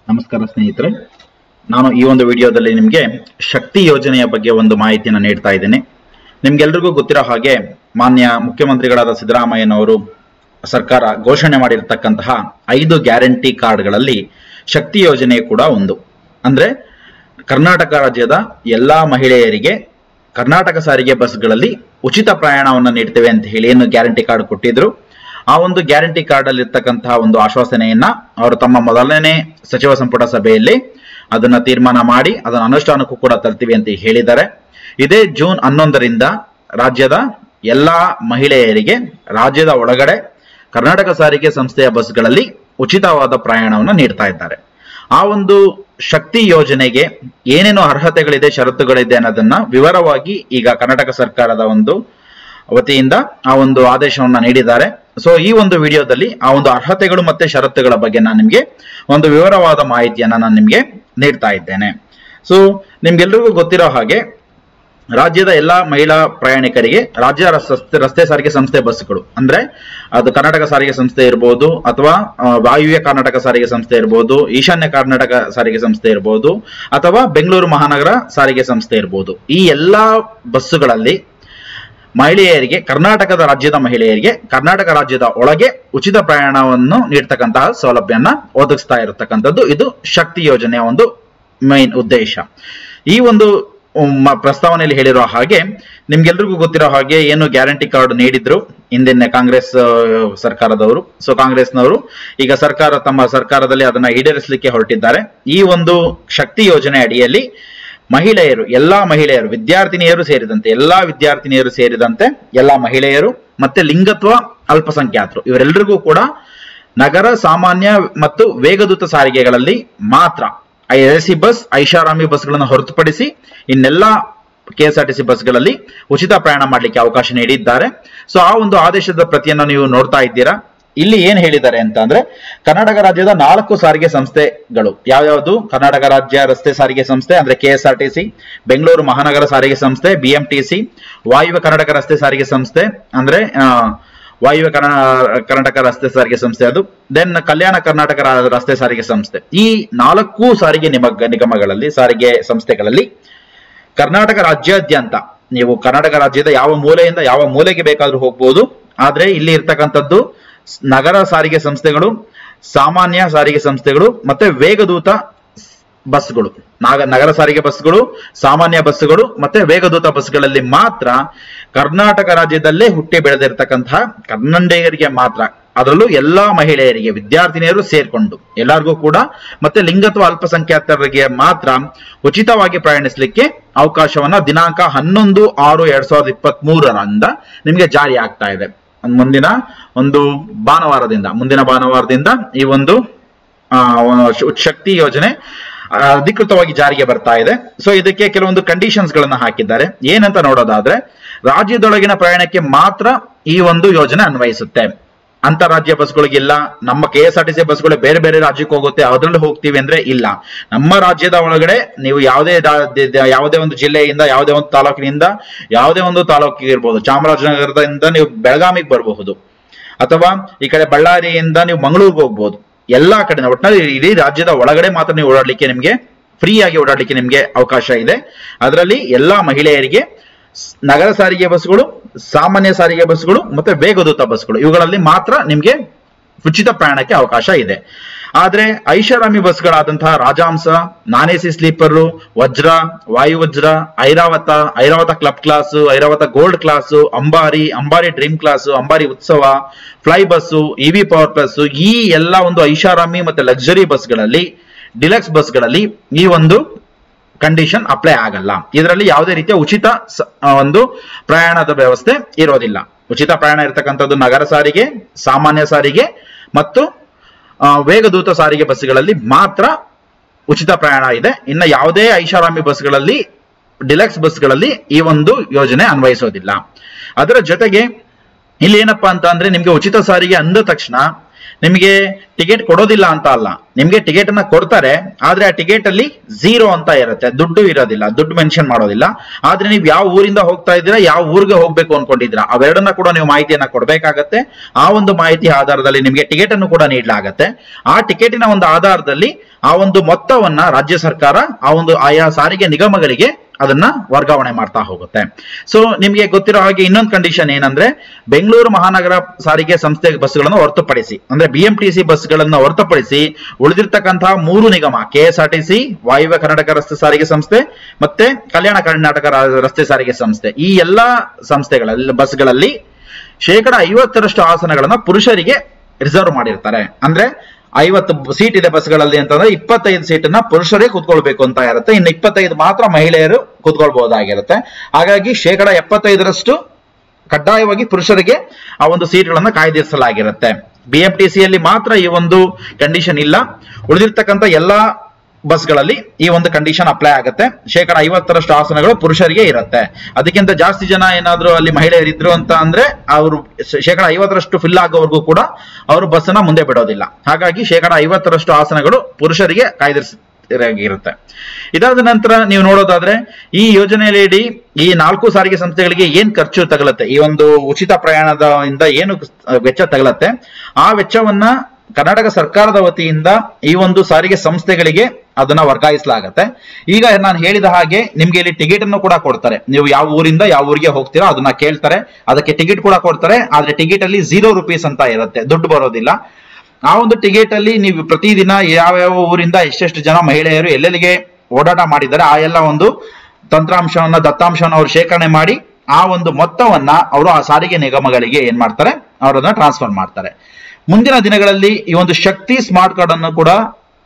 ನಮಸ್ಕಾರ ಸ್ನೇಹಿತರೆ ನಾನು ಈ ಒಂದು ವಿಡಿಯೋದಲ್ಲಿ ನಿಮಗೆ ಶಕ್ತಿ ಯೋಜನೆಯ ಬಗ್ಗೆ ಒಂದು ಮಾಹಿತಿಯನ್ನು ನೀಡ್ತಾ ಇದ್ದೇನೆ ನಿಮ್ಗೆಲ್ರಿಗೂ ಗೊತ್ತಿರೋ ಹಾಗೆ ಮಾನ್ಯ ಮುಖ್ಯಮಂತ್ರಿಗಳಾದ ಸಿದ್ದರಾಮಯ್ಯನವರು ಸರ್ಕಾರ ಘೋಷಣೆ ಮಾಡಿರ್ತಕ್ಕಂತಹ ಐದು ಗ್ಯಾರಂಟಿ ಕಾರ್ಡ್ಗಳಲ್ಲಿ ಶಕ್ತಿ ಯೋಜನೆ ಕೂಡ ಒಂದು ಅಂದ್ರೆ ಕರ್ನಾಟಕ ರಾಜ್ಯದ ಎಲ್ಲಾ ಮಹಿಳೆಯರಿಗೆ ಕರ್ನಾಟಕ ಸಾರಿಗೆ ಬಸ್ಗಳಲ್ಲಿ ಉಚಿತ ಪ್ರಯಾಣವನ್ನು ನೀಡ್ತೇವೆ ಅಂತ ಹೇಳಿ ಏನು ಗ್ಯಾರಂಟಿ ಕಾರ್ಡ್ ಕೊಟ್ಟಿದ್ರು ಆ ಒಂದು ಗ್ಯಾರಂಟಿ ಕಾರ್ಡ್ ಅಲ್ಲಿ ಇರ್ತಕ್ಕಂತಹ ಒಂದು ಆಶ್ವಾಸನೆಯನ್ನ ಅವರು ತಮ್ಮ ಮೊದಲನೇ ಸಚಿವ ಸಂಪುಟ ಸಭೆಯಲ್ಲಿ ಅದನ್ನ ತೀರ್ಮಾನ ಮಾಡಿ ಅದನ್ನ ಅನುಷ್ಠಾನಕ್ಕೂ ಕೂಡ ತರ್ತೀವಿ ಅಂತ ಹೇಳಿದ್ದಾರೆ ಇದೇ ಜೂನ್ ಹನ್ನೊಂದರಿಂದ ರಾಜ್ಯದ ಎಲ್ಲಾ ಮಹಿಳೆಯರಿಗೆ ರಾಜ್ಯದ ಒಳಗಡೆ ಕರ್ನಾಟಕ ಸಾರಿಗೆ ಸಂಸ್ಥೆಯ ಬಸ್ಗಳಲ್ಲಿ ಉಚಿತವಾದ ಪ್ರಯಾಣವನ್ನು ನೀಡ್ತಾ ಇದ್ದಾರೆ ಆ ಒಂದು ಶಕ್ತಿ ಯೋಜನೆಗೆ ಏನೇನು ಅರ್ಹತೆಗಳಿದೆ ಷರತ್ತುಗಳಿದೆ ಅನ್ನೋದನ್ನ ವಿವರವಾಗಿ ಈಗ ಕರ್ನಾಟಕ ಸರ್ಕಾರದ ಒಂದು ವತಿಯಿಂದ ಆ ಒಂದು ಆದೇಶವನ್ನ ನೀಡಿದ್ದಾರೆ ಸೊ ಈ ಒಂದು ವಿಡಿಯೋದಲ್ಲಿ ಆ ಒಂದು ಅರ್ಹತೆಗಳು ಮತ್ತೆ ಷರತ್ತುಗಳ ಬಗ್ಗೆ ನಾನು ನಿಮಗೆ ಒಂದು ವಿವರವಾದ ಮಾಹಿತಿಯನ್ನ ನಾನು ನಿಮಗೆ ನೀಡ್ತಾ ಇದ್ದೇನೆ ಸೊ ನಿಮ್ಗೆಲ್ರಿಗೂ ಗೊತ್ತಿರೋ ಹಾಗೆ ರಾಜ್ಯದ ಎಲ್ಲಾ ಮಹಿಳಾ ಪ್ರಯಾಣಿಕರಿಗೆ ರಾಜ್ಯ ರಸ್ತೆ ರಸ್ತೆ ಸಾರಿಗೆ ಸಂಸ್ಥೆ ಬಸ್ಗಳು ಅಂದ್ರೆ ಅದು ಕರ್ನಾಟಕ ಸಾರಿಗೆ ಸಂಸ್ಥೆ ಇರಬಹುದು ಅಥವಾ ಆ, ವಾಯುವ್ಯ ಕರ್ನಾಟಕ ಸಾರಿಗೆ ಸಂಸ್ಥೆ ಇರಬಹುದು ಈಶಾನ್ಯ ಕರ್ನಾಟಕ ಸಾರಿಗೆ ಸಂಸ್ಥೆ ಇರಬಹುದು ಅಥವಾ ಬೆಂಗಳೂರು ಮಹಾನಗರ ಸಾರಿಗೆ ಸಂಸ್ಥೆ ಇರಬಹುದು ಈ ಎಲ್ಲಾ ಬಸ್ಸುಗಳಲ್ಲಿ ಮಹಿಳೆಯರಿಗೆ ಕರ್ನಾಟಕದ ರಾಜ್ಯದ ಮಹಿಳೆಯರಿಗೆ ಕರ್ನಾಟಕ ರಾಜ್ಯದ ಒಳಗೆ ಉಚಿತ ಪ್ರಯಾಣವನ್ನು ನೀಡ್ತಕ್ಕಂತಹ ಸೌಲಭ್ಯನ ಒದಗಿಸ್ತಾ ಇರತಕ್ಕಂಥದ್ದು ಇದು ಶಕ್ತಿ ಯೋಜನೆಯ ಒಂದು ಮೈನ್ ಉದ್ದೇಶ ಈ ಒಂದು ಉಮ್, ಮ- ಪ್ರಸ್ತಾವನೆಯಲ್ಲಿ ಹೇಳಿರೋ ಹಾಗೆ ನಿಮ್ಗೆಲ್ರಿಗೂ ಗೊತ್ತಿರೋ ಹಾಗೆ ಏನು ಗ್ಯಾರಂಟಿ ಕಾರ್ಡ್ ನೀಡಿದ್ರು ಹಿಂದಿನ ಕಾಂಗ್ರೆಸ್ ಆ, ಸರ್ಕಾರದವರು ಸೊ ಕಾಂಗ್ರೆಸ್ನವರು ಈಗ ಸರ್ಕಾರ ತಮ್ಮ ಸರ್ಕಾರದಲ್ಲಿ ಅದನ್ನ ಈಡೇರಿಸಲಿಕ್ಕೆ ಹೊರಟಿದ್ದಾರೆ ಈ ಒಂದು ಶಕ್ತಿ ಯೋಜನೆ ಅಡಿಯಲ್ಲಿ ಮಹಿಳೆಯರು ಎಲ್ಲಾ ಮಹಿಳೆಯರು ವಿದ್ಯಾರ್ಥಿನಿಯರು ಸೇರಿದಂತೆ ಎಲ್ಲಾ ವಿದ್ಯಾರ್ಥಿನಿಯರು ಸೇರಿದಂತೆ ಎಲ್ಲಾ ಮಹಿಳೆಯರು ಮತ್ತೆ ಲಿಂಗತ್ವ ಅಲ್ಪಸಂಖ್ಯಾತರು ಇವರೆಲ್ಲರಿಗೂ ಕೂಡ ನಗರ ಸಾಮಾನ್ಯ ಮತ್ತು ವೇಗದೂತ ಸಾರಿಗೆಗಳಲ್ಲಿ ಮಾತ್ರ ಐಸಿ ಬಸ್ ಐಷಾರಾಮಿ ಬಸ್ಗಳನ್ನು ಹೊರತುಪಡಿಸಿ ಇನ್ನೆಲ್ಲ ಕೆಎಸ್ಆರ್ಟಿಸಿ ಬಸ್ಗಳಲ್ಲಿ ಉಚಿತ ಪ್ರಯಾಣ ಮಾಡಲಿಕ್ಕೆ ಅವಕಾಶ ನೀಡಿದ್ದಾರೆ ಸೊ ಆ ಒಂದು ಆದೇಶದ ಪ್ರತಿಯನ್ನು ನೀವು ನೋಡ್ತಾ ಇದ್ದೀರಾ ಇಲ್ಲಿ ಏನ್ ಹೇಳಿದ್ದಾರೆ ಅಂತ ಅಂದ್ರೆ ಕರ್ನಾಟಕ ರಾಜ್ಯದ ನಾಲ್ಕು ಸಾರಿಗೆ ಸಂಸ್ಥೆಗಳು ಯಾವ್ಯಾವುದು ಕರ್ನಾಟಕ ರಾಜ್ಯ ರಸ್ತೆ ಸಾರಿಗೆ ಸಂಸ್ಥೆ ಅಂದ್ರೆ ಕೆಎಸ್ಆರ್ಟಿಸಿ ಬೆಂಗಳೂರು ಮಹಾನಗರ ಸಾರಿಗೆ ಸಂಸ್ಥೆ ಬಿಎಂಟಿಸಿ ವಾಯುವ್ಯ ಕರ್ನಾಟಕ ರಸ್ತೆ ಸಾರಿಗೆ ಸಂಸ್ಥೆ ಅಂದ್ರೆ ಆ, ವಾಯುವ್ಯ ಕರ್ನಾ- ಕರ್ನಾಟಕ ರಸ್ತೆ ಸಾರಿಗೆ ಸಂಸ್ಥೆ ಅದು ದೆನ್ ಕಲ್ಯಾಣ ಕರ್ನಾಟಕ ರಾ- ರಸ್ತೆ ಸಾರಿಗೆ ಸಂಸ್ಥೆ ಈ ನಾಲ್ಕು ಸಾರಿಗೆ ನಿಮಗ ನಿಗಮಗಳಲ್ಲಿ ಸಾರಿಗೆ ಸಂಸ್ಥೆಗಳಲ್ಲಿ ಕರ್ನಾಟಕ ರಾಜ್ಯಾದ್ಯಂತ ನೀವು ಕರ್ನಾಟಕ ರಾಜ್ಯದ ಯಾವ ಮೂಲೆಯಿಂದ ಯಾವ ಮೂಲೆಗೆ ಬೇಕಾದ್ರೂ ಹೋಗ್ಬೋದು ಆದ್ರೆ ಇಲ್ಲಿ ಇರ್ತಕ್ಕಂಥದ್ದು ಸ್- ನಗರ ಸಾರಿಗೆ ಸಂಸ್ಥೆಗಳು ಸಾಮಾನ್ಯ ಸಾರಿಗೆ ಸಂಸ್ಥೆಗಳು ಮತ್ತೆ ವೇಗದೂತ ಬಸ್ಗಳು ನಾಗ ನಗರ ಸಾರಿಗೆ ಬಸ್ಗಳು ಸಾಮಾನ್ಯ ಬಸ್ಗಳು ಮತ್ತೆ ವೇಗದೂತ ಬಸ್ಗಳಲ್ಲಿ ಮಾತ್ರ ಕರ್ನಾಟಕ ರಾಜ್ಯದಲ್ಲೇ ಹುಟ್ಟಿ ಬೆಳೆದಿರ್ತಕ್ಕಂತಹ ಕನ್ನಡಿಗರಿಗೆ ಮಾತ್ರ ಅದರಲ್ಲೂ ಎಲ್ಲಾ ಮಹಿಳೆಯರಿಗೆ ವಿದ್ಯಾರ್ಥಿನಿಯರು ಸೇರ್ಕೊಂಡು ಎಲ್ಲರಿಗೂ ಕೂಡ ಮತ್ತೆ ಲಿಂಗತ್ವ ಅಲ್ಪಸಂಖ್ಯಾತರಿಗೆ ಮಾತ್ರ ಉಚಿತವಾಗಿ ಪ್ರಯಾಣಿಸಲಿಕ್ಕೆ ಅವಕಾಶವನ್ನ ದಿನಾಂಕ ಹನ್ನೊಂದು ಆರು ಎರಡ್ ಸಾವಿರದ ಇಪ್ಪತ್ತ್ ಮೂರರಿಂದ ನಿಮಗೆ ಜಾರಿ ಆಗ್ತಾ ಇದೆ ಮುಂದಿನ ಒಂದು ಭಾನುವಾರದಿಂದ ಮುಂದಿನ ಭಾನುವಾರದಿಂದ ಈ ಒಂದು ಆ, ಶ- ಶಕ್ತಿ ಯೋಜನೆ ಆ, ಅಧಿಕೃತವಾಗಿ ಜಾರಿಗೆ ಬರ್ತಾ ಇದೆ ಸೊ ಇದಕ್ಕೆ ಕೆಲವೊಂದು ಕಂಡೀಷನ್ಸ್ ಗಳನ್ನ ಹಾಕಿದ್ದಾರೆ ಏನಂತ ನೋಡೋದಾದ್ರೆ ರಾಜ್ಯದೊಳಗಿನ ಪ್ರಯಾಣಕ್ಕೆ ಮಾತ್ರ ಈ ಒಂದು ಯೋಜನೆ ಅನ್ವಯಿಸುತ್ತೆ ಅಂತಾರಾಜ್ಯ ಬಸ್ಗಳಿಗಿಲ್ಲ ನಮ್ಮ K S R T C ಬಸ್ಗಳು ಬೇರೆ ಬೇರೆ ರಾಜ್ಯಕ್ಕೆ ಹೋಗುತ್ತೆ ಅದರಲ್ಲಿ ಹೋಗ್ತೀವಿ ಅಂದ್ರೆ ಇಲ್ಲ ನಮ್ಮ ರಾಜ್ಯದ ಒಳಗಡೆ ನೀವು ಯಾವುದೇ ರಾ- ದ- ದ- ಯಾವುದೇ ಒಂದು ಜಿಲ್ಲೆಯಿಂದ ಯಾವುದೇ ಒಂದು ತಾಲೂಕಿನಿಂದ ಯಾವುದೇ ಒಂದು ತಾಲೂಕಿಗೆ ಇರ್ಬೋದು ಚಾಮರಾಜನಗರದಿಂದ ನೀವು ಬೆಳಗಾವಿಗೆ ಬರಬಹುದು ಅಥವಾ ಈ ಕಡೆ ಬಳ್ಳಾರಿಯಿಂದ ನೀವು ಮಂಗಳೂರಿಗೆ ಹೋಗ್ಬೋದು ಎಲ್ಲಾ ಕಡೆ ಒಟ್ಟಿನಲ್ಲಿ ಇಡೀ ರಾಜ್ಯದ ಒಳಗಡೆ ಮಾತ್ರ ನೀವು ಓಡಾಡ್ಲಿಕ್ಕೆ ನಿಮ್ಗೆ ಫ್ರೀ ಆಗಿ ಓಡಾಡ್ಲಿಕ್ಕೆ ನಿಮ್ಗೆ ಅವಕಾಶ ಇದೆ ಅದರಲ್ಲಿ ಎಲ್ಲಾ ಮಹಿಳೆಯರಿಗೆ ಸ್- ನಗರ ಸಾರಿಗೆ ಬಸ್ಗಳು ಸಾಮಾನ್ಯ ಸಾರಿಗೆ ಬಸ್ಗಳು ಮತ್ತೆ ವೇಗದೂತ ಬಸ್ಗಳು ಇವುಗಳಲ್ಲಿ ಮಾತ್ರ ನಿಮ್ಗೆ ಉಚಿತ ಪ್ರಯಾಣಕ್ಕೆ ಅವಕಾಶ ಇದೆ ಆದ್ರೆ ಐಷಾರಾಮಿ ಬಸ್ಗಳಾದಂತಹ ರಾಜಾಂಶ ನಾನ್ AC sleeper Vajra Vayuvajra Airavat Airavat club class Airavat gold class Ambari Ambari dream class Ambari Utsav fly bus EV power plus ಈ ಎಲ್ಲ ಒಂದು ಐಷಾರಾಮಿ ಮತ್ತೆ ಲಕ್ಸುರಿ ಬಸ್ಗಳಲ್ಲಿ ಡಿಲಕ್ಸ್ ಬಸ್ಗಳಲ್ಲಿ ಈ ಒಂದು ಕಂಡೀಷನ್ ಅಪ್ಲೈ ಆಗಲ್ಲ ಇದರಲ್ಲಿ ಯಾವುದೇ ರೀತಿಯ ಉಚಿತ ಸ- ಆ, ಒಂದು ಪ್ರಯಾಣದ ವ್ಯವಸ್ಥೆ ಇರೋದಿಲ್ಲ ಉಚಿತ ಪ್ರಯಾಣ ಇರತಕ್ಕಂಥದ್ದು ನಗರ ಸಾರಿಗೆ ಸಾಮಾನ್ಯ ಸಾರಿಗೆ ಮತ್ತು ಆ, ವೇಗದೂತ ಸಾರಿಗೆ ಬಸ್ಗಳಲ್ಲಿ ಮಾತ್ರ ಉಚಿತ ಪ್ರಯಾಣ ಇದೆ ಇನ್ನು ಯಾವುದೇ ಐಷಾರಾಮಿ ಬಸ್ಗಳಲ್ಲಿ ಡಿಲಕ್ಸ್ ಬಸ್ಗಳಲ್ಲಿ ಈ ಒಂದು ಯೋಜನೆ ಅನ್ವಯಿಸೋದಿಲ್ಲ ಅದರ ಜೊತೆಗೆ ಇಲ್ಲಿ ಏನಪ್ಪಾ ಅಂತ ಅಂದ್ರೆ ನಿಮ್ಗೆ ಉಚಿತ ಸಾರಿಗೆ ಅಂದ ತಕ್ಷಣ ನಿಮಗೆ ಟಿಕೆಟ್ ಕೊಡೋದಿಲ್ಲ ಅಂತ ಅಲ್ಲ ನಿಮ್ಗೆ ಟಿಕೆಟ್ ಅನ್ನ ಕೊಡ್ತಾರೆ ಆದ್ರೆ ಆ ಟಿಕೆಟ್ ಅಲ್ಲಿ ಝೀರೋ ಅಂತ ಇರುತ್ತೆ ದುಡ್ಡು ಇರೋದಿಲ್ಲ ದುಡ್ಡು ಮೆನ್ಷನ್ ಮಾಡೋದಿಲ್ಲ ಆದ್ರೆ ನೀವು ಯಾವ ಊರಿಂದ ಹೋಗ್ತಾ ಇದ್ದೀರಾ ಯಾವ ಊರಿಗೆ ಹೋಗ್ಬೇಕು ಅನ್ಕೊಂಡಿದ್ದೀರಾ ಅವೆರಡನ್ನ ಕೂಡ ನೀವು ಮಾಹಿತಿಯನ್ನ ಕೊಡಬೇಕಾಗತ್ತೆ ಆ ಒಂದು ಮಾಹಿತಿ ಆಧಾರದಲ್ಲಿ ನಿಮಗೆ ಟಿಕೆಟ್ ಅನ್ನು ಕೂಡ ನೀಡಲಾಗತ್ತೆ ಆ ಟಿಕೆಟಿನ ಒಂದು ಆಧಾರದಲ್ಲಿ ಆ ಒಂದು ಮೊತ್ತವನ್ನ ರಾಜ್ಯ ಸರ್ಕಾರ ಆ ಒಂದು ಆಯಾ ಸಾರಿಗೆ ನಿಗಮಗಳಿಗೆ ಅದನ್ನ ವರ್ಗಾವಣೆ ಮಾಡ್ತಾ ಹೋಗುತ್ತೆ ಸೊ ನಿಮಗೆ ಗೊತ್ತಿರೋ ಹಾಗೆ ಇನ್ನೊಂದು ಕಂಡೀಷನ್ ಏನಂದ್ರೆ ಬೆಂಗಳೂರು ಮಹಾನಗರ ಸಾರಿಗೆ ಸಂಸ್ಥೆ ಬಸ್ಗಳನ್ನು ಹೊರತುಪಡಿಸಿ ಅಂದ್ರೆ ಬಿಎಂಟಿಸಿ ಬಸ್ಗಳನ್ನು ಹೊರತುಪಡಿಸಿ ಉಳಿದಿರ್ತಕ್ಕಂತಹ ಮೂರು ನಿಗಮ ಕೆಎಸ್ಆರ್ಟಿಸಿ ವಾಯುವ್ಯ ಕರ್ನಾಟಕ ರಸ್ತೆ ಸಾರಿಗೆ ಸಂಸ್ಥೆ ಮತ್ತೆ ಕಲ್ಯಾಣ ಕರ್ನಾಟಕ ರಾ- ರಸ್ತೆ ಸಾರಿಗೆ ಸಂಸ್ಥೆ ಈ ಎಲ್ಲಾ ಸಂಸ್ಥೆಗಳಲ್ಲಿ ಬಸ್ಗಳಲ್ಲಿ ಶೇಕಡ ಐವತ್ತರಷ್ಟು ಆಸನಗಳನ್ನ ಪುರುಷರಿಗೆ ರಿಸರ್ವ್ ಮಾಡಿರ್ತಾರೆ ಅಂದ್ರೆ ಐವತ್ತು ಸೀಟ್ ಇದೆ ಬಸ್ಗಳಲ್ಲಿ ಅಂತಂದ್ರೆ ಇಪ್ಪತ್ತೈದು ಸೀಟನ್ನ ಪುರುಷರೇ ಕೂತ್ಕೊಳ್ಬೇಕು ಅಂತ ಇರುತ್ತೆ ಇನ್ನು ಇಪ್ಪತ್ತೈದು ಮಾತ್ರ ಮಹಿಳೆಯರು ಕೂತ್ಕೊಳ್ಬಹುದಾಗಿರುತ್ತೆ ಹಾಗಾಗಿ ಶೇಕಡ ಎಪ್ಪತ್ತೈದರಷ್ಟು ಕಡ್ಡಾಯವಾಗಿ ಪುರುಷರಿಗೆ ಆ ಒಂದು ಸೀಟ್ಗಳನ್ನ ಕಾಯ್ದಿರಿಸಲಾಗಿರುತ್ತೆ ಬಿಎಂಟಿಸಿಯಲ್ಲಿ ಮಾತ್ರ ಈ ಒಂದು ಕಂಡೀಷನ್ ಇಲ್ಲ ಉಳಿದಿರ್ತಕ್ಕಂಥ ಎಲ್ಲಾ ಬಸ್ಗಳಲ್ಲಿ ಈ ಒಂದು ಕಂಡೀಷನ್ ಅಪ್ಲೈ ಆಗುತ್ತೆ ಶೇಕಡ ಐವತ್ತರಷ್ಟು ಆಸನಗಳು ಪುರುಷರಿಗೆ ಇರುತ್ತೆ ಅದಕ್ಕಿಂತ ಜಾಸ್ತಿ ಜನ ಏನಾದ್ರು ಅಲ್ಲಿ ಮಹಿಳೆಯರಿದ್ರು ಅಂತ ಅಂದ್ರೆ ಅವರು ಶೇಕಡ ಐವತ್ತರಷ್ಟು ಫಿಲ್ ಆಗೋವರೆಗೂ ಕೂಡ ಅವರು ಬಸ್ಸನ್ನ ಮುಂದೆ ಬಿಡೋದಿಲ್ಲ ಹಾಗಾಗಿ ಶೇಕಡ ಐವತ್ತರಷ್ಟು ಆಸನಗಳು ಪುರುಷರಿಗೆ ಕಾಯ್ದಿರಿಸಿರುತ್ತೆ ಇದಾದ ನಂತರ ನೀವು ನೋಡೋದಾದ್ರೆ ಈ ಯೋಜನೆಯಲ್ಲಿ ಈ ನಾಲ್ಕು ಸಾರಿಗೆ ಸಂಸ್ಥೆಗಳಿಗೆ ಏನ್ ಖರ್ಚು ತಗಲತ್ತೆ ಈ ಒಂದು ಉಚಿತ ಪ್ರಯಾಣದ ಇಂದ ಏನು ವೆಚ್ಚ ತಗಲತ್ತೆ ಆ ವೆಚ್ಚವನ್ನ ಕರ್ನಾಟಕ ಸರ್ಕಾರದ ವತಿಯಿಂದ ಈ ಒಂದು ಸಾರಿಗೆ ಸಂಸ್ಥೆಗಳಿಗೆ ಅದನ್ನ ವರ್ಗಾಯಿಸಲಾಗತ್ತೆ ಈಗ ನಾನು ಹೇಳಿದ ಹಾಗೆ ನಿಮ್ಗೆ ಇಲ್ಲಿ ಟಿಕೆಟ್ ಅನ್ನು ಕೂಡ ಕೊಡ್ತಾರೆ ನೀವು ಯಾವ ಊರಿಂದ ಯಾವ ಊರಿಗೆ ಹೋಗ್ತೀರಾ ಅದನ್ನ ಕೇಳ್ತಾರೆ ಅದಕ್ಕೆ ಟಿಕೆಟ್ ಕೂಡ ಕೊಡ್ತಾರೆ ಆದ್ರೆ ಟಿಕೆಟ್ ಅಲ್ಲಿ ಝೀರೋ ರುಪೀಸ್ ಅಂತ ಇರುತ್ತೆ ದುಡ್ಡು ಬರೋದಿಲ್ಲ ಆ ಒಂದು ಟಿಕೆಟ್ ಅಲ್ಲಿ ನೀವು ಪ್ರತಿದಿನ ಯಾವ್ಯಾವ ಊರಿಂದ ಎಷ್ಟೆಷ್ಟು ಜನ ಮಹಿಳೆಯರು ಎಲ್ಲೆಲ್ಲಿಗೆ ಓಡಾಟ ಮಾಡಿದ್ದಾರೆ ಆ ಎಲ್ಲ ಒಂದು ತಂತ್ರಾಂಶವನ್ನ ದತ್ತಾಂಶವನ್ನ ಅವರು ಶೇಖರಣೆ ಮಾಡಿ ಆ ಒಂದು ಮೊತ್ತವನ್ನ ಅವರು ಆ ಸಾರಿಗೆ ನಿಗಮಗಳಿಗೆ ಏನ್ ಮಾಡ್ತಾರೆ ಅವರನ್ನ ಟ್ರಾನ್ಸ್ಫರ್ ಮಾಡ್ತಾರೆ ಮುಂದಿನ ದಿನಗಳಲ್ಲಿ ಈ ಒಂದು ಶಕ್ತಿ ಸ್ಮಾರ್ಟ್ ಕಾರ್ಡ್ ಅನ್ನು ಕೂಡ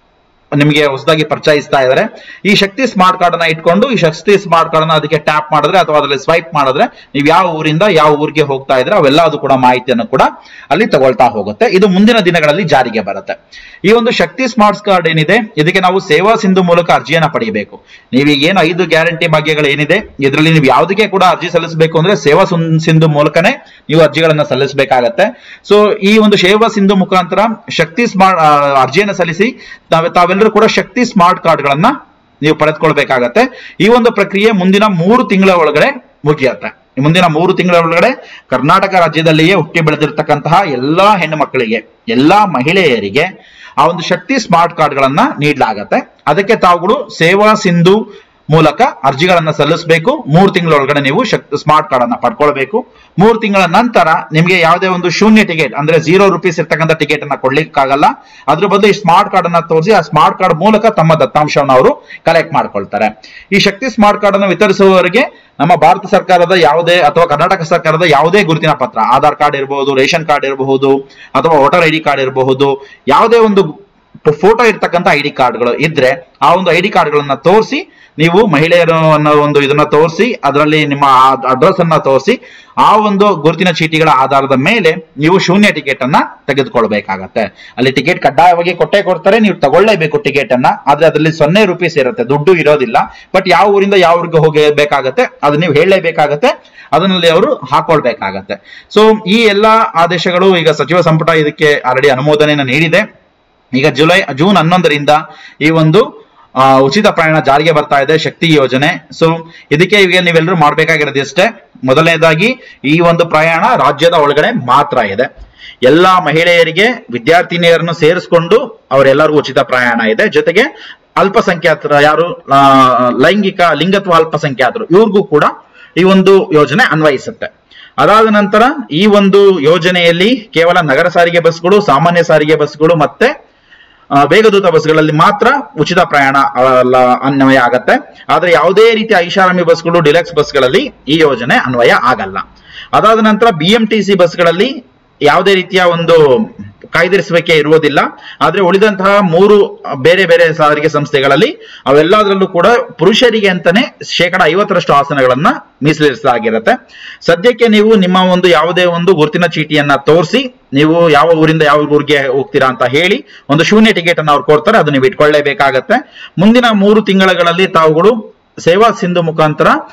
ನಿಮಗೆ ಹೊಸದಾಗಿ ಪರಿಚಯಿಸ್ತಾ ಇದ್ದಾರೆ ಈ ಶಕ್ತಿ ಸ್ಮಾರ್ಟ್ ಕಾರ್ಡ್ ಅನ್ನ ಇಟ್ಕೊಂಡು ಈ ಶಕ್ತಿ ಸ್ಮಾರ್ಟ್ ಕಾರ್ಡ್ ಅನ್ನ ಅದಕ್ಕೆ ಟ್ಯಾಪ್ ಮಾಡಿದ್ರೆ ಅಥವಾ ಅದರಲ್ಲಿ ಸ್ವೈಪ್ ಮಾಡಿದ್ರೆ ನೀವು ಯಾವ ಊರಿಂದ ಯಾವ ಊರಿಗೆ ಹೋಗ್ತಾ ಇದ್ರೆ ಅವೆಲ್ಲ ಅದು ಕೂಡ ಮಾಹಿತಿಯನ್ನು ಕೂಡ ಅಲ್ಲಿ ತಗೊಳ್ತಾ ಹೋಗುತ್ತೆ ಇದು ಮುಂದಿನ ದಿನಗಳಲ್ಲಿ ಜಾರಿಗೆ ಬರುತ್ತೆ ಈ ಒಂದು ಶಕ್ತಿ ಸ್ಮಾರ್ಟ್ ಕಾರ್ಡ್ ಏನಿದೆ ಇದಕ್ಕೆ ನಾವು ಸೇವಾ ಸಿಂಧು ಮೂಲಕ ಅರ್ಜಿಯನ್ನ ಪಡೆಯಬೇಕು ನೀವು ಏನು ಐದು ಗ್ಯಾರಂಟಿ ಭಾಗ್ಯಗಳು ಏನಿದೆ ಇದರಲ್ಲಿ ನೀವು ಯಾವುದಕ್ಕೆ ಕೂಡ ಅರ್ಜಿ ಸಲ್ಲಿಸಬೇಕು ಅಂದ್ರೆ ಸೇವಾ ಸುನ್- ಸಿಂಧು ಮೂಲಕನೇ ನೀವು ಅರ್ಜಿಗಳನ್ನ ಸಲ್ಲಿಸಬೇಕಾಗತ್ತೆ ಸೊ ಈ ಒಂದು ಸೇವಾ ಸಿಂಧು ಮುಖಾಂತರ ಶಕ್ತಿ ಸ್ಮಾರ್ಟ್ ಅರ್ಜಿಯನ್ನು ಸಲ್ಲಿಸಿ ತಾವೆ ತಾವೆಲ್ಲರೂ ಕೂಡ ಶಕ್ತಿ ಸ್ಮಾರ್ಟ್ ಕಾರ್ಡ್ಗಳನ್ನ ನೀವು ಪಡೆದುಕೊಳ್ಬೇಕಾಗತ್ತೆ ಈ ಒಂದು ಪ್ರಕ್ರಿಯೆ ಮುಂದಿನ ಮೂರು ತಿಂಗಳ ಒಳಗಡೆ ಮುಗಿಯತ್ತೆ ಈ ಮುಂದಿನ ಮೂರು ತಿಂಗಳ ಒಳಗಡೆ ಕರ್ನಾಟಕ ರಾಜ್ಯದಲ್ಲಿಯೇ ಹುಟ್ಟಿ ಬೆಳೆದಿರ್ತಕ್ಕಂತಹ ಎಲ್ಲಾ ಹೆಣ್ಣು ಮಕ್ಕಳಿಗೆ ಎಲ್ಲಾ ಮಹಿಳೆಯರಿಗೆ ಆ ಒಂದು ಶಕ್ತಿ ಸ್ಮಾರ್ಟ್ ಕಾರ್ಡ್ಗಳನ್ನ ನೀಡಲಾಗತ್ತೆ ಅದಕ್ಕೆ ತಾವುಗಳು ಸೇವಾ ಸಿಂಧು ಮೂಲಕ ಅರ್ಜಿಗಳನ್ನ ಸಲ್ಲಿಸಬೇಕು ಮೂರು ತಿಂಗಳ ಒಳಗಡೆ ನೀವು ಶಕ್ತಿ ಸ್ಮಾರ್ಟ್ ಕಾರ್ಡ್ ಅನ್ನ ಪಡ್ಕೊಳ್ಬೇಕು ಮೂರು ತಿಂಗಳ ನಂತರ ನಿಮಗೆ ಯಾವುದೇ ಒಂದು ಶೂನ್ಯ ಟಿಕೆಟ್ ಅಂದ್ರೆ ಝೀರೋ ರುಪೀಸ್ ಇರ್ತಕ್ಕಂಥ ಟಿಕೆಟ್ ಅನ್ನ ಕೊಡ್ಲಿಕ್ಕಾಗಲ್ಲ ಅದ್ರ ಬದಲು ಈ ಸ್ಮಾರ್ಟ್ ಕಾರ್ಡ್ ಅನ್ನ ತೋರಿಸಿ ಆ ಸ್ಮಾರ್ಟ್ ಕಾರ್ಡ್ ಮೂಲಕ ತಮ್ಮ ದತ್ತಾಂಶವನ್ನು ಅವರು ಕಲೆಕ್ಟ್ ಮಾಡ್ಕೊಳ್ತಾರೆ ಈ ಶಕ್ತಿ ಸ್ಮಾರ್ಟ್ ಕಾರ್ಡ್ ಅನ್ನು ವಿತರಿಸುವವರಿಗೆ ನಮ್ಮ ಭಾರತ ಸರ್ಕಾರದ ಯಾವುದೇ ಅಥವಾ ಕರ್ನಾಟಕ ಸರ್ಕಾರದ ಯಾವುದೇ ಗುರುತಿನ ಪತ್ರ ಆಧಾರ್ ಕಾರ್ಡ್ ಇರಬಹುದು ರೇಷನ್ ಕಾರ್ಡ್ ಇರಬಹುದು ಅಥವಾ ವೋಟರ್ ಐ ಡಿ ಕಾರ್ಡ್ ಇರಬಹುದು ಯಾವುದೇ ಒಂದು ಫೋಟೋ ಇರ್ತಕ್ಕಂಥ ಐ ಡಿ ಕಾರ್ಡ್ಗಳು ಇದ್ರೆ ಆ ಒಂದು ಐ ಡಿ ಕಾರ್ಡ್ಗಳನ್ನ ತೋರಿಸಿ ನೀವು ಮಹಿಳೆಯರು ಅನ್ನೋ ಒಂದು ಇದನ್ನ ತೋರಿಸಿ ಅದರಲ್ಲಿ ನಿಮ್ಮ ಅಡ್ರೆಸ್ ಅನ್ನ ತೋರಿಸಿ ಆ ಒಂದು ಗುರುತಿನ ಚೀಟಿಗಳ ಆಧಾರದ ಮೇಲೆ ನೀವು ಶೂನ್ಯ ಟಿಕೆಟ್ ಅನ್ನ ತೆಗೆದುಕೊಳ್ಬೇಕಾಗತ್ತೆ ಅಲ್ಲಿ ಟಿಕೆಟ್ ಕಡ್ಡಾಯವಾಗಿ ಕೊಟ್ಟೆ ಕೊಡ್ತಾರೆ ನೀವು ತಗೊಳ್ಳೇಬೇಕು ಟಿಕೆಟ್ ಅನ್ನ ಆದ್ರೆ ಅದರಲ್ಲಿ ಸೊನ್ನೆ ರುಪೀಸ್ ಇರುತ್ತೆ ದುಡ್ಡು ಇರೋದಿಲ್ಲ ಬಟ್ ಯಾವ ಊರಿಂದ ಯಾವ ಊರಿಗೆ ಹೋಗಬೇಕಾಗತ್ತೆ ಅದನ್ನ ನೀವು ಹೇಳಲೇಬೇಕಾಗತ್ತೆ ಅದನ್ನಲ್ಲಿ ಅವರು ಹಾಕೊಳ್ಬೇಕಾಗತ್ತೆ ಸೊ ಈ ಎಲ್ಲಾ ಆದೇಶಗಳು ಈಗ ಸಚಿವ ಸಂಪುಟ ಇದಕ್ಕೆ ಆಲ್ರೆಡಿ ಅನುಮೋದನೆಯನ್ನು ನೀಡಿದೆ ಈಗ ಜುಲೈ ಜೂನ್ ಹನ್ನೊಂದರಿಂದ ಈ ಒಂದು ಆ, ಉಚಿತ ಪ್ರಯಾಣ ಜಾರಿಗೆ ಬರ್ತಾ ಇದೆ ಶಕ್ತಿ ಯೋಜನೆ ಸೊ ಇದಕ್ಕೆ ಈಗ ನೀವೆಲ್ಲರೂ ಮಾಡ್ಬೇಕಾಗಿರೋದು ಇಷ್ಟೇ ಮೊದಲನೇದಾಗಿ ಈ ಒಂದು ಪ್ರಯಾಣ ರಾಜ್ಯದ ಒಳಗಡೆ ಮಾತ್ರ ಇದೆ ಎಲ್ಲಾ ಮಹಿಳೆಯರಿಗೆ ವಿದ್ಯಾರ್ಥಿನಿಯರನ್ನು ಸೇರಿಸಿಕೊಂಡು ಅವರೆಲ್ಲರಿಗೂ ಉಚಿತ ಪ್ರಯಾಣ ಇದೆ ಜೊತೆಗೆ ಅಲ್ಪಸಂಖ್ಯಾತರ ಯಾರು ಆ, ಲೈಂಗಿಕ ಲಿಂಗತ್ವ ಅಲ್ಪಸಂಖ್ಯಾತರು ಇವ್ರಿಗೂ ಕೂಡ ಈ ಒಂದು ಯೋಜನೆ ಅನ್ವಯಿಸುತ್ತೆ ಅದಾದ ನಂತರ ಈ ಒಂದು ಯೋಜನೆಯಲ್ಲಿ ಕೇವಲ ನಗರ ಸಾರಿಗೆ ಬಸ್ಗಳು ಸಾಮಾನ್ಯ ಸಾರಿಗೆ ಬಸ್ಗಳು ಮತ್ತೆ ಆ, ವೇಗದೂತ ಬಸ್ಗಳಲ್ಲಿ ಮಾತ್ರ ಉಚಿತ ಪ್ರಯಾಣ ಆ, ಲ- ಅನ್ವಯ ಆಗತ್ತೆ ಆದ್ರೆ ಯಾವುದೇ ರೀತಿಯ ಐಷಾರಾಮಿ ಬಸ್ಗಳು ಡಿಲಕ್ಸ್ ಬಸ್ಗಳಲ್ಲಿ ಈ ಯೋಜನೆ ಅನ್ವಯ ಆಗಲ್ಲ ಅದಾದ ನಂತರ ಬಿಎಂಟಿಸಿ ಬಸ್ಗಳಲ್ಲಿ ಯಾವುದೇ ರೀತಿಯ ಒಂದು ಕಾಯ್ದಿರಿಸುವಿಕೆ ಇರುವುದಿಲ್ಲ ಆದ್ರೆ ಉಳಿದಂತಹ ಮೂರು ಬೇರೆ ಬೇರೆ ಸಾರಿಗೆ ಸಂಸ್ಥೆಗಳಲ್ಲಿ ಅವೆಲ್ಲದರಲ್ಲೂ ಕೂಡ ಪುರುಷರಿಗೆ ಅಂತಾನೆ ಶೇಕಡ ಐವತ್ತರಷ್ಟು ಆಸನಗಳನ್ನ ಮೀಸಲಿರಿಸಲಾಗಿರುತ್ತೆ ಸದ್ಯಕ್ಕೆ ನೀವು ನಿಮ್ಮ ಒಂದು ಯಾವುದೇ ಒಂದು ಗುರುತಿನ ಚೀಟಿಯನ್ನ ತೋರಿಸಿ ನೀವು ಯಾವ ಊರಿಂದ ಯಾವ ಊರಿಗೆ ಹೋಗ್ತೀರಾ ಅಂತ ಹೇಳಿ ಒಂದು ಶೂನ್ಯ ಟಿಕೆಟ್ ಅನ್ನು ಅವ್ರು ಕೊಡ್ತಾರೆ ಅದು ನೀವು ಇಟ್ಕೊಳ್ಳೇಬೇಕಾಗತ್ತೆ ಮುಂದಿನ ಮೂರು ತಿಂಗಳಲ್ಲಿ ತಾವುಗಳು ಸೇವಾ ಸಿಂಧು ಮುಖಾಂತರ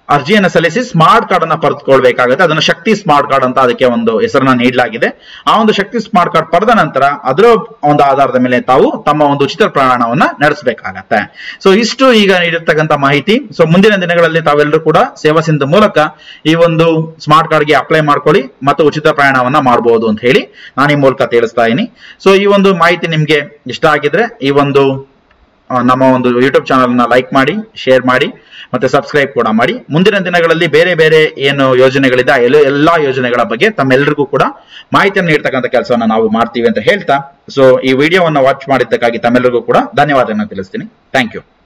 ಅರ್ಜಿಯನ್ನು ಸಲ್ಲಿಸಿ ಸ್ಮಾರ್ಟ್ ಕಾರ್ಡ್ ಅನ್ನ ಪಡೆದುಕೊಳ್ಬೇಕಾಗುತ್ತೆ ಅದನ್ನು ಶಕ್ತಿ ಸ್ಮಾರ್ಟ್ ಕಾರ್ಡ್ ಅಂತ ಅದಕ್ಕೆ ಒಂದು ಹೆಸರನ್ನ ನೀಡಲಾಗಿದೆ ಆ ಒಂದು ಶಕ್ತಿ ಸ್ಮಾರ್ಟ್ ಕಾರ್ಡ್ ಪಡೆದ ನಂತರ ಅದರ ಒಂದು ಆಧಾರದ ಮೇಲೆ ತಾವು ತಮ್ಮ ಒಂದು ಉಚಿತ ಪ್ರಯಾಣವನ್ನ ನಡೆಸಬೇಕಾಗತ್ತೆ ಸೊ ಇಷ್ಟು ಈಗ ನೀಡಿರ್ತಕ್ಕಂಥ ಮಾಹಿತಿ ಸೊ ಮುಂದಿನ ದಿನಗಳಲ್ಲಿ ತಾವೆಲ್ಲರೂ ಕೂಡ ಸೇವಾ ಸಿಂಧು ಮೂಲಕ ಈ ಒಂದು ಸ್ಮಾರ್ಟ್ ಕಾರ್ಡ್ಗೆ ಅಪ್ಲೈ ಮಾಡ್ಕೊಳ್ಳಿ ಮತ್ತು ಉಚಿತ ಪ್ರಯಾಣವನ್ನ ಮಾಡಬಹುದು ಅಂತ ಹೇಳಿ ನಾನು ಈ ಮೂಲಕ ತಿಳಿಸ್ತಾ ಇದ್ದೀನಿ ಸೊ ಈ ಒಂದು ಮಾಹಿತಿ ನಿಮ್ಗೆ ಇಷ್ಟ ಆಗಿದ್ರೆ ಈ ಒಂದು ಆ, ನಮ್ಮ ಒಂದು ಯೂಟ್ಯೂಬ್ ಚಾನಲ್ ನ ಲೈಕ್ ಮಾಡಿ ಶೇರ್ ಮಾಡಿ ಮತ್ತೆ ಸಬ್ಸ್ಕ್ರೈಬ್ ಕೂಡ ಮಾಡಿ ಮುಂದಿನ ದಿನಗಳಲ್ಲಿ ಬೇರೆ ಬೇರೆ ಏನು ಯೋಜನೆಗಳಿದೆ ಆ ಎಲ್ಲ ಎಲ್ಲಾ ಯೋಜನೆಗಳ ಬಗ್ಗೆ ತಮ್ಮೆಲ್ಲರಿಗೂ ಕೂಡ ಮಾಹಿತಿಯನ್ನು ನೀಡ್ತಕ್ಕಂಥ ಕೆಲಸವನ್ನ ನಾವು ಮಾಡ್ತೀವಿ ಅಂತ ಹೇಳ್ತಾ ಸೊ ಈ ವಿಡಿಯೋವನ್ನು ವಾಚ್ ಮಾಡಿದ್ದಕ್ಕಾಗಿ ತಮ್ಮೆಲ್ಲರಿಗೂ ಕೂಡ ಧನ್ಯವಾದವನ್ನು ತಿಳಿಸ್ತೀನಿ ಥ್ಯಾಂಕ್ ಯು